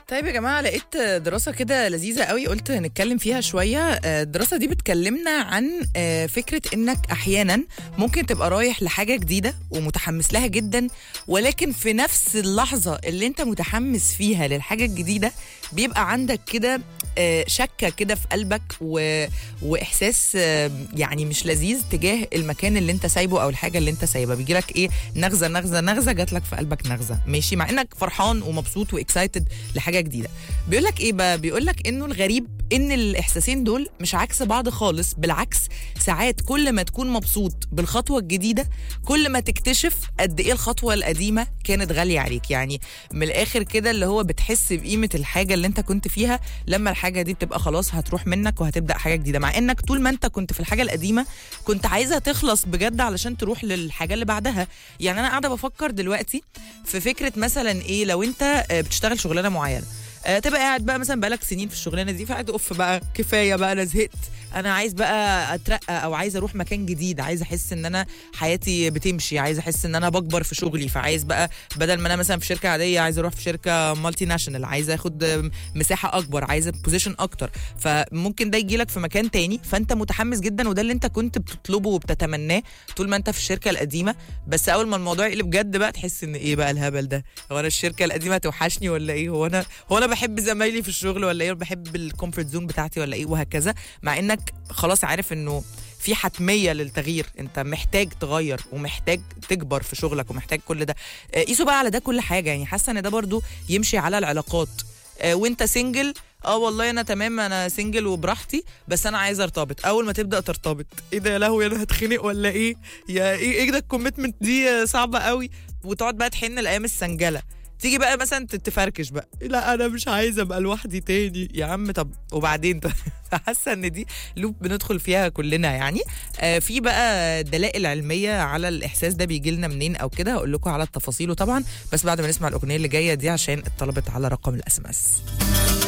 طيب يا جماعه لقيت دراسه كده لذيذه قوي قلت نتكلم فيها شويه الدراسه دي بتكلمنا عن فكره انك احيانا ممكن تبقى رايح لحاجه جديده ومتحمس لها جدا ولكن في نفس اللحظه اللي انت متحمس فيها للحاجه الجديده بيبقى عندك كده شكه كده في قلبك و... واحساس يعني مش لذيذ تجاه المكان اللي انت سايبه او الحاجه اللي انت سايبها بيجي لك ايه نغزه نغزه نغزه جات لك في قلبك نغزه ماشي مع انك فرحان ومبسوط واكسايتد لحاجه جديده بيقول لك ايه بقى بيقول لك انه الغريب ان الاحساسين دول مش عكس بعض خالص بالعكس ساعات كل ما تكون مبسوط بالخطوه الجديده كل ما تكتشف قد ايه الخطوه القديمه كانت غاليه عليك يعني من الاخر كده اللي هو بتحس بقيمه الحاجه اللي انت كنت فيها لما الحاجه دي بتبقى خلاص هتروح منك وهتبدا حاجه جديده مع انك طول ما انت كنت في الحاجه القديمه كنت عايزها تخلص بجد علشان تروح للحاجه اللي بعدها يعني انا قاعده بفكر دلوقتي في فكره مثلا ايه لو انت بتشتغل شغلانه معينه آه تبقى قاعد بقى مثلا بقالك سنين في الشغلانه دي فقاعد اوف بقى كفايه بقى انا زهقت انا عايز بقى اترقى او عايز اروح مكان جديد عايز احس ان انا حياتي بتمشي عايز احس ان انا بكبر في شغلي فعايز بقى بدل ما انا مثلا في شركه عاديه عايز اروح في شركه مالتي ناشونال عايز اخد مساحه اكبر عايز بوزيشن اكتر فممكن ده يجي لك في مكان تاني فانت متحمس جدا وده اللي انت كنت بتطلبه وبتتمناه طول ما انت في الشركه القديمه بس اول ما الموضوع يقلب جد بقى تحس ان ايه بقى الهبل ده هو انا الشركه القديمه توحشني ولا ايه هو انا هو انا بحب زمايلي في الشغل ولا ايه بحب الكومفورت زون بتاعتي ولا ايه وهكذا مع انك خلاص عارف انه في حتميه للتغيير انت محتاج تغير ومحتاج تكبر في شغلك ومحتاج كل ده قيسوا بقى على ده كل حاجه يعني حاسه ان ده برضو يمشي على العلاقات وانت سنجل اه والله انا تمام انا سنجل وبراحتي بس انا عايزه ارتبط اول ما تبدا ترتبط ايه ده يا لهوي انا هتخنق ولا ايه يا ايه ايه ده الكوميتمنت دي صعبه قوي وتقعد بقى تحن لايام السنجله تيجي بقى مثلا تفركش بقى لا انا مش عايزه ابقى لوحدي تاني يا عم طب وبعدين حاسه ان دي لوب بندخل فيها كلنا يعني آه في بقى دلائل علميه على الاحساس ده بيجي لنا منين او كده هقول لكم على التفاصيل طبعا بس بعد ما نسمع الاغنيه اللي جايه دي عشان اتطلبت على رقم الاس ام اس